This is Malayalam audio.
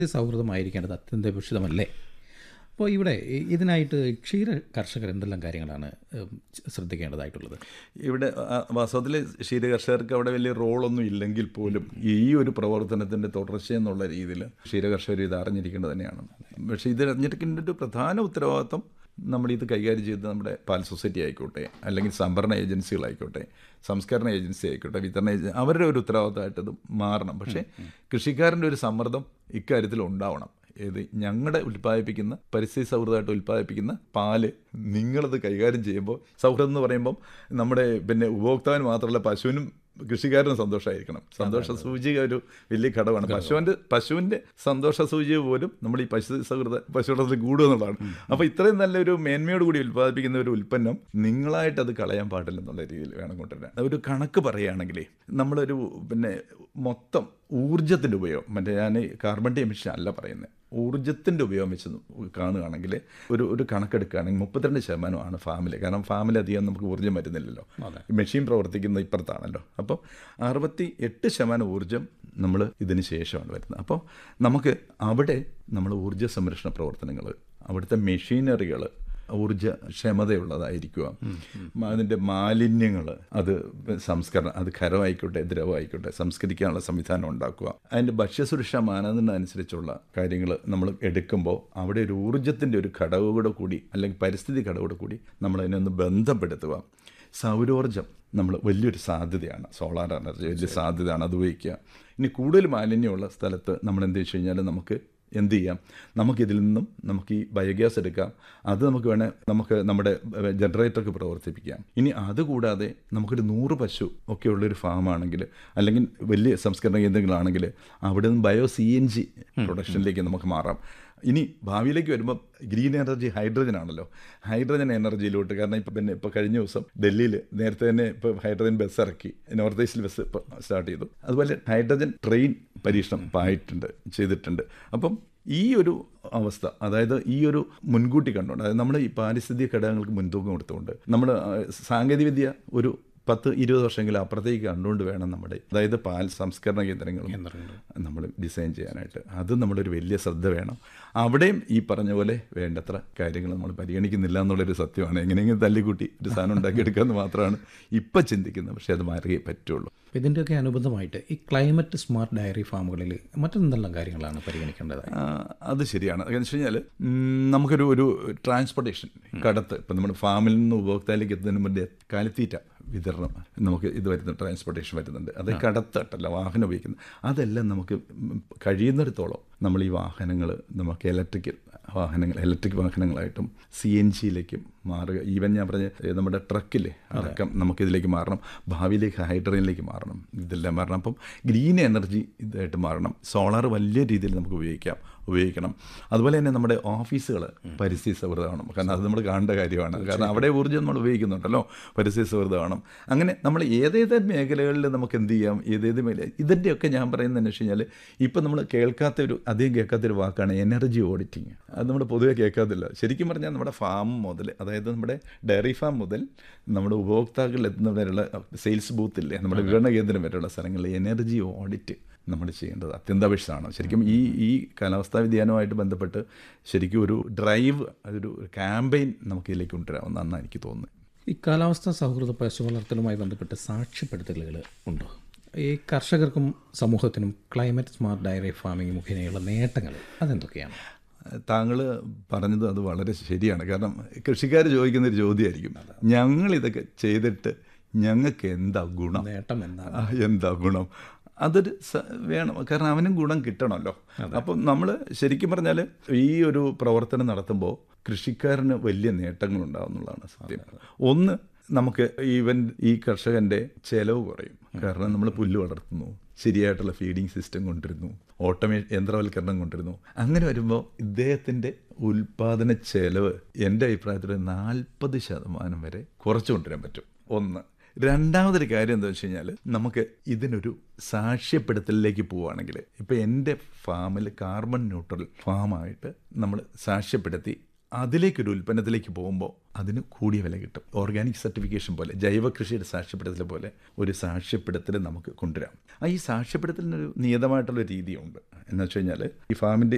സൗഹൃദമായിരിക്കേണ്ടത് അത്യന്താപേക്ഷിതമല്ലേ അപ്പോൾ ഇവിടെ ഇ- ഇതിനായിട്ട് ക്ഷീര കർഷകർ എന്തെല്ലാം കാര്യങ്ങളാണ് ഉം, ശ്രദ്ധിക്കേണ്ടതായിട്ടുള്ളത് ഇവിടെ വാസ്തവത്തിൽ ക്ഷീര കർഷകർക്ക് അവിടെ വലിയ റോളൊന്നും ഇല്ലെങ്കിൽ പോലും ഈ ഒരു പ്രവർത്തനത്തിൻ്റെ തുടർച്ചയെന്നുള്ള രീതിയിൽ ക്ഷീര കർഷകർ ഇത് അറിഞ്ഞിരിക്കേണ്ടത് തന്നെയാണ് പക്ഷേ ഇത് അറിഞ്ഞിരിക്കേണ്ട ഒരു പ്രധാന ഉത്തരവാദിത്വം നമ്മൾ ഇത് കൈകാര്യം ചെയ്ത് നമ്മുടെ പാൽ സൊസൈറ്റി ആയിക്കോട്ടെ അല്ലെങ്കിൽ സംഭരണ ഏജൻസികളായിക്കോട്ടെ സംസ്കരണ ഏജൻസി ആയിക്കോട്ടെ വിതരണ ഏജൻസി അവരുടെ ഒരു ഉത്തരവാദിത്തമായിട്ട് ഇത് മാറണം പക്ഷേ കൃഷിക്കാരൻ്റെ ഒരു സമ്മർദ്ദം ഇക്കാര്യത്തിൽ ഉണ്ടാവണം ഏത് ഞങ്ങളുടെ ഉൽപ്പാദിപ്പിക്കുന്ന പരിസ്ഥിതി സൗഹൃദമായിട്ട് ഉൽപ്പാദിപ്പിക്കുന്ന പാല് നിങ്ങളത് കൈകാര്യം ചെയ്യുമ്പോൾ സൗഹൃദം എന്ന് പറയുമ്പം നമ്മുടെ പിന്നെ ഉപഭോക്താവിന് മാത്രമല്ല പശുവിനും കൃഷിക്കാരനും സന്തോഷമായിരിക്കണം സന്തോഷ സൂചിക ഒരു വലിയ ഘടകമാണ് പശുവിൻ്റെ പശുവിൻ്റെ സന്തോഷ സൂചിക പോലും നമ്മൾ ഈ പശു സൗഹൃദ പശുവളത്തിൽ കൂടുക എന്നുള്ളതാണ് അപ്പോൾ ഇത്രയും നല്ലൊരു മേന്മയോട് കൂടി ഉൽപ്പാദിപ്പിക്കുന്ന ഒരു ഉൽപ്പന്നം നിങ്ങളായിട്ട് അത് കളയാൻ പാടില്ല എന്നുള്ള രീതിയിൽ വേണം കൊണ്ടുവരാൻ ഒരു കണക്ക് പറയുകയാണെങ്കിലേ നമ്മളൊരു പിന്നെ മൊത്തം ഊർജത്തിൻ്റെ ഉപയോഗം മറ്റേ ഞാൻ കാർബൺ ഡൈ എമിഷൻ അല്ല പറയുന്നത് ഊർജത്തിൻ്റെ ഉപയോഗം വെച്ച് കാണുകയാണെങ്കിൽ ഒരു ഒരു കണക്കെടുക്കുകയാണെങ്കിൽ മുപ്പത്തിരണ്ട് ശതമാനമാണ് ഫാമിൽ കാരണം ഫാമിൽ അധികം നമുക്ക് ഊർജ്ജം വരുന്നില്ലല്ലോ മെഷീൻ പ്രവർത്തിക്കുന്ന ഇപ്പുറത്താണല്ലോ അപ്പോൾ അറുപത്തി എട്ട് ശതമാനം ഊർജ്ജം നമ്മൾ ഇതിന് ശേഷമാണ് വരുന്നത് അപ്പോൾ നമുക്ക് അവിടെ നമ്മൾ ഊർജ്ജ സംരക്ഷണ പ്രവർത്തനങ്ങൾ അവിടുത്തെ മെഷീനറികൾ ഊർജ്ജ ക്ഷമതയുള്ളതായിരിക്കുക അതിൻ്റെ മാലിന്യങ്ങൾ അത് സംസ്കരണം അത് ഖരമായിക്കോട്ടെ ദ്രവമായിക്കോട്ടെ സംസ്കരിക്കാനുള്ള സംവിധാനം ഉണ്ടാക്കുക അതിൻ്റെ ഭക്ഷ്യസുരക്ഷാ മാനദണ്ഡം അനുസരിച്ചുള്ള കാര്യങ്ങൾ നമ്മൾ എടുക്കുമ്പോൾ അവിടെ ഒരു ഊർജ്ജത്തിൻ്റെ ഒരു ഘടകോടെ കൂടി അല്ലെങ്കിൽ പരിസ്ഥിതി ഘടകോടെ കൂടി നമ്മൾ അതിനെ ഒന്ന് ബന്ധപ്പെടുത്തുക സൗരോർജ്ജം നമ്മൾ വലിയൊരു സാധ്യതയാണ് സോളാർ എനർജി വലിയ സാധ്യതയാണ് അത് ഉപയോഗിക്കുക ഇനി കൂടുതൽ മാലിന്യമുള്ള സ്ഥലത്ത് നമ്മൾ എന്ത് വെച്ച് കഴിഞ്ഞാൽ നമുക്ക് എന്ത് ചെയ്യാം നമുക്കിതിൽ നിന്നും നമുക്ക് ഈ ബയോഗ്യാസ് എടുക്കാം അത് നമുക്ക് വേണേൽ നമുക്ക് നമ്മുടെ ജനറേറ്റർക്ക് പ്രവർത്തിപ്പിക്കാം ഇനി അതുകൂടാതെ നമുക്കൊരു നൂറ് പശു ഒക്കെ ഉള്ളൊരു ഫാമാണെങ്കിൽ അല്ലെങ്കിൽ വലിയ സംസ്കരണ കേന്ദ്രങ്ങളാണെങ്കിൽ അവിടെ നിന്ന് ബയോ സി എൻ ജി പ്രൊഡക്ഷനിലേക്ക് നമുക്ക് മാറാം ഇനി ഭാവിയിലേക്ക് വരുമ്പോൾ ഗ്രീൻ എനർജി ഹൈഡ്രജൻ ആണല്ലോ ഹൈഡ്രജൻ എനർജിയിലോട്ട് കാരണം ഇപ്പം പിന്നെ ഇപ്പോൾ കഴിഞ്ഞ ദിവസം ഡൽഹിയിൽ നേരത്തെ തന്നെ ഇപ്പോൾ ഹൈഡ്രജൻ ബസ് ഇറക്കി നോർത്ത് ഈസ്റ്റിൽ ബസ് ഇപ്പോൾ സ്റ്റാർട്ട് ചെയ്തു അതുപോലെ ഹൈഡ്രജൻ ട്രെയിൻ പരീക്ഷണം ഇപ്പോൾ ആയിട്ടുണ്ട് ചെയ്തിട്ടുണ്ട് അപ്പം ഈ ഒരു അവസ്ഥ അതായത് ഈ ഒരു മുൻകൂട്ടി കണ്ടുകൊണ്ട് അതായത് നമ്മൾ ഈ പാരിസ്ഥിതിക ഘടകങ്ങൾക്ക് മുൻതൂക്കം കൊടുത്തുകൊണ്ട് നമ്മൾ സാങ്കേതികവിദ്യ ഒരു പത്ത് ഇരുപത് വർഷമെങ്കിലും അപ്പുറത്തേക്ക് കണ്ടുകൊണ്ട് വേണം നമ്മുടെ അതായത് പാൽ സംസ്കരണ കേന്ദ്രങ്ങളും നമ്മൾ ഡിസൈൻ ചെയ്യാനായിട്ട് അത് നമ്മളൊരു വലിയ ശ്രദ്ധ വേണം അവിടെയും ഈ പറഞ്ഞ പോലെ വേണ്ടത്ര കാര്യങ്ങൾ നമ്മൾ പരിഗണിക്കുന്നില്ല എന്നുള്ളൊരു സത്യമാണ് എങ്ങനെയെങ്കിലും തല്ലിക്കൂട്ടി ഒരു സാധനം ഉണ്ടാക്കിയെടുക്കാമെന്ന് മാത്രമാണ് ഇപ്പം ചിന്തിക്കുന്നത് പക്ഷേ അത് മാറുകയേ പറ്റുള്ളൂ അപ്പോൾ ഇതിൻ്റെയൊക്കെ അനുബന്ധമായിട്ട് ഈ ക്ലൈമറ്റ് സ്മാർട്ട് ഡയറി ഫാമുകളിൽ മറ്റെന്തെല്ലാം കാര്യങ്ങളാണ് പരിഗണിക്കേണ്ടത് ആ, അത് ശരിയാണ് എന്ന് വെച്ച് കഴിഞ്ഞാൽ നമുക്കൊരു ഒരു ട്രാൻസ്പോർട്ടേഷൻ കടത്ത് ഇപ്പം നമ്മുടെ ഫാമിൽ നിന്ന് ഉപഭോക്താവിലേക്ക് എത്തുന്നതിന് മുന്നേ കാലിത്തീറ്റ വിതരണം നമുക്ക് ഇത് വരുന്നുണ്ട് ട്രാൻസ്പോർട്ടേഷൻ വരുന്നുണ്ട് അത് കടത്തട്ടല്ല വാഹനം ഉപയോഗിക്കുന്നത് അതെല്ലാം നമുക്ക് കഴിയുന്നിടത്തോളം നമ്മൾ ഈ വാഹനങ്ങൾ നമുക്ക് ഇലക്ട്രിക്കൽ വാഹനങ്ങൾ ഇലക്ട്രിക് വാഹനങ്ങളായിട്ടും സി എൻ ജിയിലേക്കും മാറുക ഈവൻ ഞാൻ പറഞ്ഞ ഏ, നമ്മുടെ ട്രക്കില്ലേ അടക്കം നമുക്കിതിലേക്ക് മാറണം ഭാവിയിലേക്ക് ഹൈഡ്രജനിലേക്ക് മാറണം ഇതെല്ലാം മാറണം അപ്പം ഗ്രീൻ എനർജി ഇതായിട്ട് മാറണം സോളാർ വലിയ രീതിയിൽ നമുക്ക് ഉപയോഗിക്കാം ഉപയോഗിക്കണം അതുപോലെ തന്നെ നമ്മുടെ ഓഫീസുകൾ പരിസ്ഥിതി സൗഹൃദമാണ് കാരണം അത് നമ്മൾ കാണേണ്ട കാര്യമാണ് കാരണം അവിടെ ഊർജ്ജം നമ്മൾ ഉപയോഗിക്കുന്നുണ്ടല്ലോ പരിസ്ഥിതി സൗഹൃദമാണ് അങ്ങനെ നമ്മൾ ഏതേത് മേഖലകളിൽ നമുക്ക് എന്ത് ചെയ്യാം ഏതേത് മേഖല ഇതിൻ്റെയൊക്കെ ഞാൻ പറയുന്നതെന്ന് വെച്ച് കഴിഞ്ഞാൽ ഇപ്പം നമ്മൾ കേൾക്കാത്ത ഒരു അധികം കേൾക്കാത്ത ഒരു വാക്കാണ് എനർജി ഓഡിറ്റിങ് അത് നമ്മൾ പൊതുവെ കേൾക്കാത്തില്ല ശരിക്കും പറഞ്ഞാൽ നമ്മുടെ ഫാം മുതൽ അതായത് നമ്മുടെ ഡയറി ഫാം മുതൽ നമ്മുടെ ഉപഭോക്താക്കളിൽ എത്തുന്നവരെയുള്ള സെയിൽസ് ബൂത്തില്ലേ നമ്മുടെ വിപണന കേന്ദ്രം വരെയുള്ള സ്ഥലങ്ങളിൽ എനർജി ഓഡിറ്റ് നമ്മൾ ചെയ്യേണ്ടത് അത്യന്താപേക്ഷിതമാണ് ശരിക്കും ഈ ഈ കാലാവസ്ഥാ വ്യതിയാനവുമായിട്ട് ബന്ധപ്പെട്ട് ശരിക്കും ഒരു ഡ്രൈവ് അതൊരു ക്യാമ്പയിൻ നമുക്ക് ഇതിലേക്ക് കൊണ്ടുവരാമെന്നാണ് എനിക്ക് തോന്നുന്നത് ഈ കാലാവസ്ഥാ സൗഹൃദ പശു വളർത്തലുമായി ബന്ധപ്പെട്ട് സാക്ഷ്യപ്പെടുത്തലുകൾ ഉണ്ടോ ഈ കർഷകർക്കും സമൂഹത്തിനും ക്ലൈമറ്റ് സ്മാർട്ട് ഡയറി ഫാമിംഗ് മുഖേനയുള്ള നേട്ടങ്ങൾ അതെന്തൊക്കെയാണ് താങ്കൾ പറഞ്ഞത് അത് വളരെ ശരിയാണ് കാരണം കൃഷിക്കാർ ചോദിക്കുന്ന ഒരു ചോദ്യമായിരിക്കും ഞങ്ങൾ ഇതൊക്കെ ചെയ്തിട്ട് ഞങ്ങൾക്ക് എന്താ ഗുണം നേട്ടം എന്നാണ് ആ, എന്താ ഗുണം അതൊരു സ- വേണം കാരണം അവനും ഗുണം കിട്ടണമല്ലോ അപ്പം നമ്മൾ ശരിക്കും പറഞ്ഞാൽ ഈ ഒരു പ്രവർത്തനം നടത്തുമ്പോൾ കൃഷിക്കാരന് വലിയ നേട്ടങ്ങൾ ഉണ്ടാകുന്നുള്ളതാണ് സത്യം ഒന്ന് നമുക്ക് ഈവൻ ഈ കർഷകൻ്റെ ചെലവ് കുറയും കാരണം നമ്മൾ പുല്ല് വളർത്തുന്നു ശരിയായിട്ടുള്ള ഫീഡിംഗ് സിസ്റ്റം കൊണ്ടിരുന്നു ഓട്ടോമേ യന്ത്രവൽക്കരണം കൊണ്ടിരുന്നു അങ്ങനെ വരുമ്പോൾ ഇദ്ദേഹത്തിൻ്റെ ഉൽപാദന ചെലവ് എൻ്റെ അഭിപ്രായത്തിൽ നാൽപ്പത് ശതമാനം വരെ കുറച്ചു കൊണ്ടുവരാൻ പറ്റും ഒന്ന് രണ്ടാമതൊരു കാര്യം എന്താ വെച്ച് കഴിഞ്ഞാൽ നമുക്ക് ഇതിനൊരു സാക്ഷ്യപ്പെടുത്തലിലേക്ക് പോവുകയാണെങ്കിൽ ഇപ്പം എൻ്റെ ഫാമിൽ കാർബൺ ന്യൂട്രൽ ഫാമായിട്ട് നമ്മൾ സാക്ഷ്യപ്പെടുത്തി അതിലേക്കൊരു ഉൽപ്പന്നത്തിലേക്ക് പോകുമ്പോൾ അതിന് കൂടിയ വില കിട്ടും ഓർഗാനിക് സർട്ടിഫിക്കേഷൻ പോലെ ജൈവ കൃഷിയുടെ സാക്ഷ്യപ്പെടുത്തൽ പോലെ ഒരു സാക്ഷ്യപ്പെടുത്തൽ നമുക്ക് കൊണ്ടുവരാം ആ ഈ സാക്ഷ്യപ്പെടുത്തലിനൊരു നിയതമായിട്ടുള്ള രീതിയുണ്ട് എന്ന് വെച്ച് കഴിഞ്ഞാൽ ഈ ഫാമിൻ്റെ